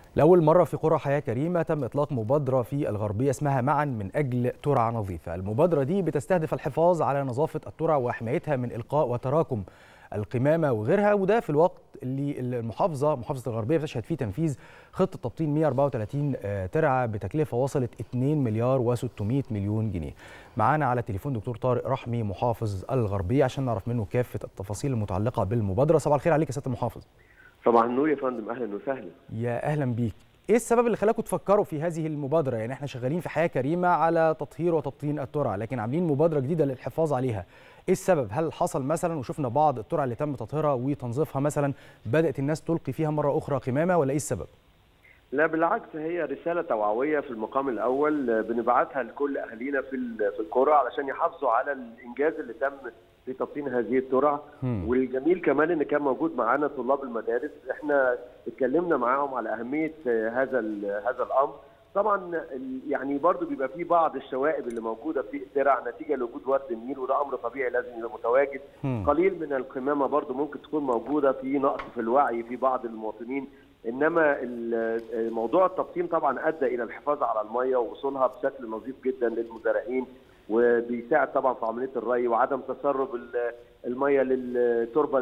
لأول مرة في قرى حياة كريمة تم إطلاق مبادرة في الغربية اسمها معا من أجل ترعة نظيفة المبادرة دي بتستهدف الحفاظ على نظافة الترع وحمايتها من إلقاء وتراكم القمامة وغيرها وده في الوقت اللي المحافظة محافظة الغربية بتشهد فيه تنفيذ خطة تبطين 134 ترعة بتكلفة وصلت 2 مليار و600 مليون جنيه معانا على التليفون دكتور طارق رحمي محافظ الغربية عشان نعرف منه كافة التفاصيل المتعلقة بالمبادرة صباح الخير عليك يا سيادة المحافظ صباح النور يا فندم اهلا وسهلا يا اهلا بيك ايه السبب اللي خلاكم تفكروا في هذه المبادره يعني احنا شغالين في حياه كريمه على تطهير وتبطين الترع لكن عاملين مبادره جديده للحفاظ عليها ايه السبب هل حصل مثلا وشفنا بعض الترع اللي تم تطهيرها وتنظيفها مثلا بدات الناس تلقي فيها مره اخرى قمامه ولا ايه السبب لا بالعكس هي رساله توعويه في المقام الاول بنبعتها لكل اهالينا في في القرى علشان يحافظوا على الانجاز اللي تم في تبطين هذه الترع والجميل كمان ان كان موجود معانا طلاب المدارس احنا اتكلمنا معاهم على اهميه هذا هذا الامر طبعا يعني برضو بيبقى في بعض الشوائب اللي موجوده في الترع نتيجه لوجود ورد النيل وده امر طبيعي لازم يبقى متواجد م. قليل من القمامه برضو ممكن تكون موجوده في نقص في الوعي في بعض المواطنين انما موضوع التبطين طبعا ادى الى الحفاظ على الميه ووصولها بشكل نظيف جدا للمزارعين وبيساعد طبعا في عمليه الري وعدم تسرب الميه للتربه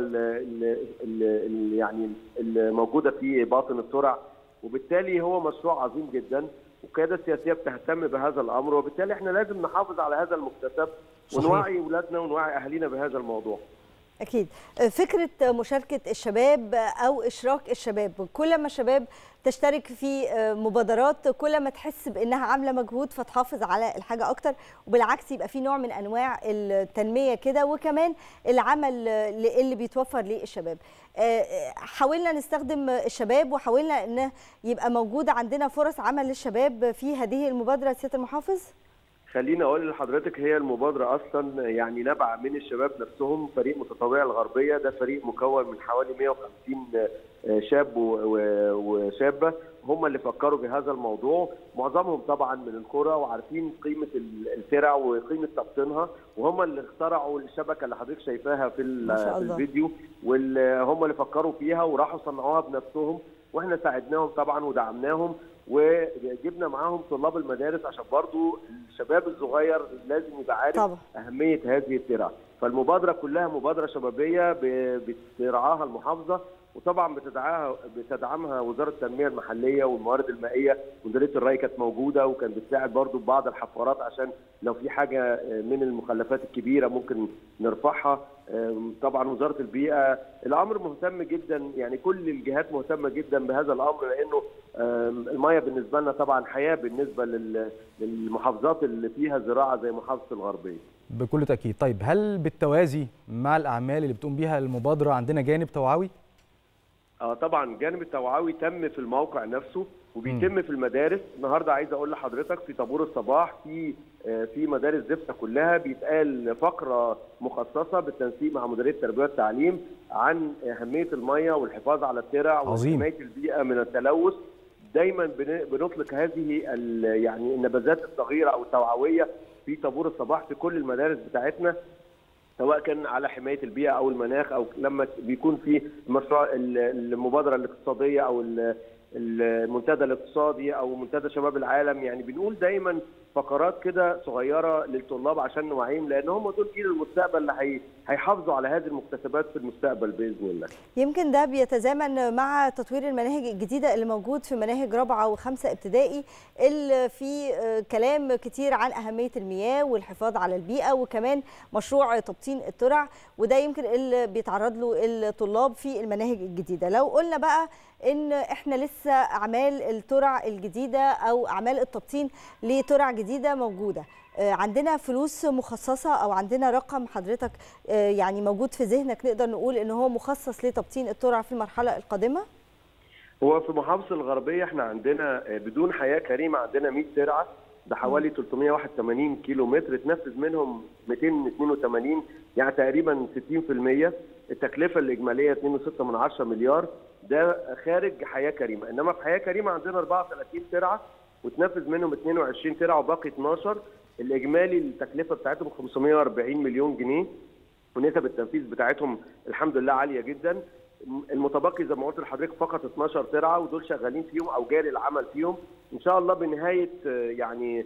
يعني الموجوده في باطن الترع وبالتالي هو مشروع عظيم جدا والقياده السياسيه بتهتم بهذا الامر وبالتالي احنا لازم نحافظ على هذا المكتسب ونوعي اولادنا ونوعي اهالينا بهذا الموضوع. أكيد فكرة مشاركة الشباب أو إشراك الشباب كل ما الشباب تشترك في مبادرات كل ما تحس بأنها عاملة مجهود فتحافظ على الحاجة أكتر وبالعكس يبقى في نوع من أنواع التنمية كده وكمان العمل اللي بيتوفر للشباب حاولنا نستخدم الشباب وحاولنا أن يبقى موجود عندنا فرص عمل للشباب في هذه المبادرة سيادة المحافظ؟ خليني اقول لحضرتك هي المبادره اصلا يعني نابعه من الشباب نفسهم فريق متطوعي الغربيه ده فريق مكون من حوالي 150 شاب وشابه هم اللي فكروا بهذا الموضوع معظمهم طبعا من القرى وعارفين قيمه الترع وقيمه تبطينها وهم اللي اخترعوا الشبكه اللي حضرتك شايفاها في, في الفيديو وهم اللي فكروا فيها وراحوا صنعوها بنفسهم واحنا ساعدناهم طبعا ودعمناهم وجبنا معاهم طلاب المدارس عشان برضو الشباب الصغير لازم يبقى عارف طبعا. اهميه هذه الترع فالمبادره كلها مبادره شبابيه بترعاها المحافظه وطبعا بتدعمها بتدعمها وزاره التنميه المحليه والموارد المائيه مديريه الري كانت موجوده وكان بتساعد برضو ببعض الحفارات عشان لو في حاجه من المخلفات الكبيره ممكن نرفعها طبعا وزاره البيئه الامر مهتم جدا يعني كل الجهات مهتمه جدا بهذا الامر لانه الميه بالنسبه لنا طبعا حياه بالنسبه للمحافظات اللي فيها زراعه زي محافظه الغربيه بكل تاكيد طيب هل بالتوازي مع الاعمال اللي بتقوم بيها المبادره عندنا جانب توعوي اه طبعا جانب التوعوي تم في الموقع نفسه وبيتم م. في المدارس النهارده عايز اقول لحضرتك في طابور الصباح في في مدارس زفته كلها بيتقال فقره مخصصه بالتنسيق مع مديريه التربيه والتعليم عن اهميه الميه والحفاظ على الترع وحمايه البيئه من التلوث دايما بنطلق هذه يعني النبذات الصغيره او التوعويه في طابور الصباح في كل المدارس بتاعتنا سواء كان على حمايه البيئه او المناخ او لما بيكون في مشروع المبادره الاقتصاديه او المنتدى الاقتصادي او منتدى شباب العالم يعني بنقول دايما فقرات كده صغيره للطلاب عشان نوعيهم لان هم دول جيل المستقبل اللي هيحافظوا على هذه المكتسبات في المستقبل باذن الله. يمكن ده بيتزامن مع تطوير المناهج الجديده اللي موجود في مناهج رابعه وخمسه ابتدائي اللي في كلام كتير عن اهميه المياه والحفاظ على البيئه وكمان مشروع تبطين الترع وده يمكن اللي بيتعرض له الطلاب في المناهج الجديده. لو قلنا بقى ان احنا لسه اعمال الترع الجديده او اعمال التبطين لترع جديده موجوده عندنا فلوس مخصصه او عندنا رقم حضرتك يعني موجود في ذهنك نقدر نقول ان هو مخصص لتبطين الترع في المرحله القادمه هو في محافظه الغربيه احنا عندنا بدون حياه كريمه عندنا 100 ترعه بحوالي 381 كيلو متر اتنفذ منهم 282 يعني تقريبا 60% التكلفه الاجماليه 2.6 مليار ده خارج حياه كريمه انما في حياه كريمه عندنا 34 ترعه وتنفذ منهم 22 ترعه وباقي 12 الاجمالي التكلفه بتاعتهم 540 مليون جنيه ونسب التنفيذ بتاعتهم الحمد لله عاليه جدا المتبقي زي ما قلت لحضرتك فقط 12 ترعه ودول شغالين فيهم او جاري العمل فيهم ان شاء الله بنهايه يعني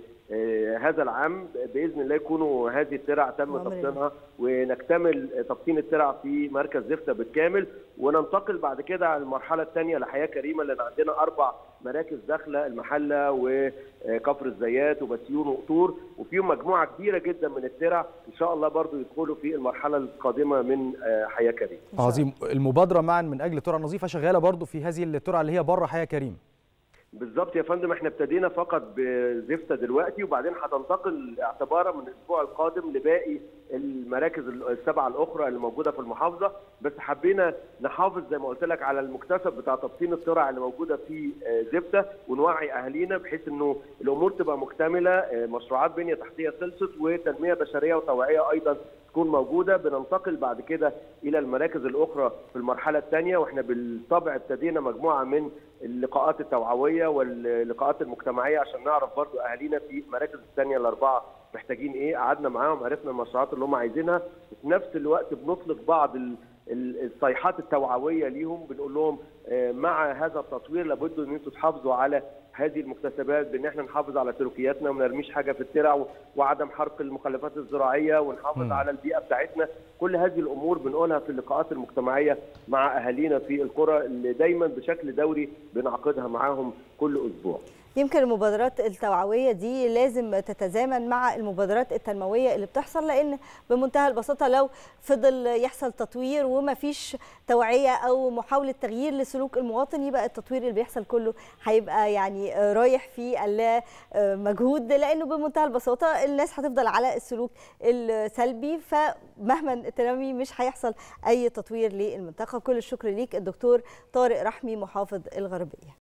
هذا العام باذن الله يكونوا هذه الترع تم تبطينها ونكتمل تبطين الترع في مركز زفته بالكامل وننتقل بعد كده على المرحله الثانيه لحياه كريمه لان عندنا اربع مراكز داخله المحله وكفر الزيات وبسيون وقطور وفيهم مجموعه كبيره جدا من الترع ان شاء الله برضو يدخلوا في المرحله القادمه من حياه كريمه. عظيم المبادره معا من اجل ترع نظيفه شغاله برضو في هذه الترع اللي هي بره حياه كريم. بالظبط يا فندم احنا ابتدينا فقط بزفته دلوقتي وبعدين هتنتقل اعتبارا من الاسبوع القادم لباقي المراكز السبعه الاخرى اللي موجوده في المحافظه بس حبينا نحافظ زي ما قلت لك على المكتسب بتاع تبطين الترع اللي موجوده في زفته ونوعي اهالينا بحيث انه الامور تبقى مكتمله مشروعات بنيه تحتيه خلصت وتنميه بشريه وتوعيه ايضا تكون موجوده بننتقل بعد كده الى المراكز الاخرى في المرحله الثانيه واحنا بالطبع ابتدينا مجموعه من اللقاءات التوعويه واللقاءات المجتمعيه عشان نعرف برضو اهالينا في المراكز الثانيه الاربعه محتاجين ايه قعدنا معاهم عرفنا المشروعات اللي هم عايزينها وفي نفس الوقت بنطلق بعض الصيحات التوعويه ليهم بنقول لهم مع هذا التطوير لابد ان انتم تحافظوا على هذه المكتسبات بان احنا نحافظ على سلوكياتنا وما نرميش حاجه في الترع وعدم حرق المخلفات الزراعيه ونحافظ م. على البيئه بتاعتنا كل هذه الامور بنقولها في اللقاءات المجتمعيه مع اهالينا في القرى اللي دايما بشكل دوري بنعقدها معاهم كل اسبوع يمكن المبادرات التوعويه دي لازم تتزامن مع المبادرات التنمويه اللي بتحصل لان بمنتهى البساطه لو فضل يحصل تطوير وما فيش توعيه او محاوله تغيير لسلوك المواطن يبقى التطوير اللي بيحصل كله هيبقى يعني رايح في اللا مجهود لانه بمنتهى البساطه الناس هتفضل على السلوك السلبي فمهما التنمي مش هيحصل اي تطوير للمنطقه كل الشكر ليك الدكتور طارق رحمي محافظ الغربيه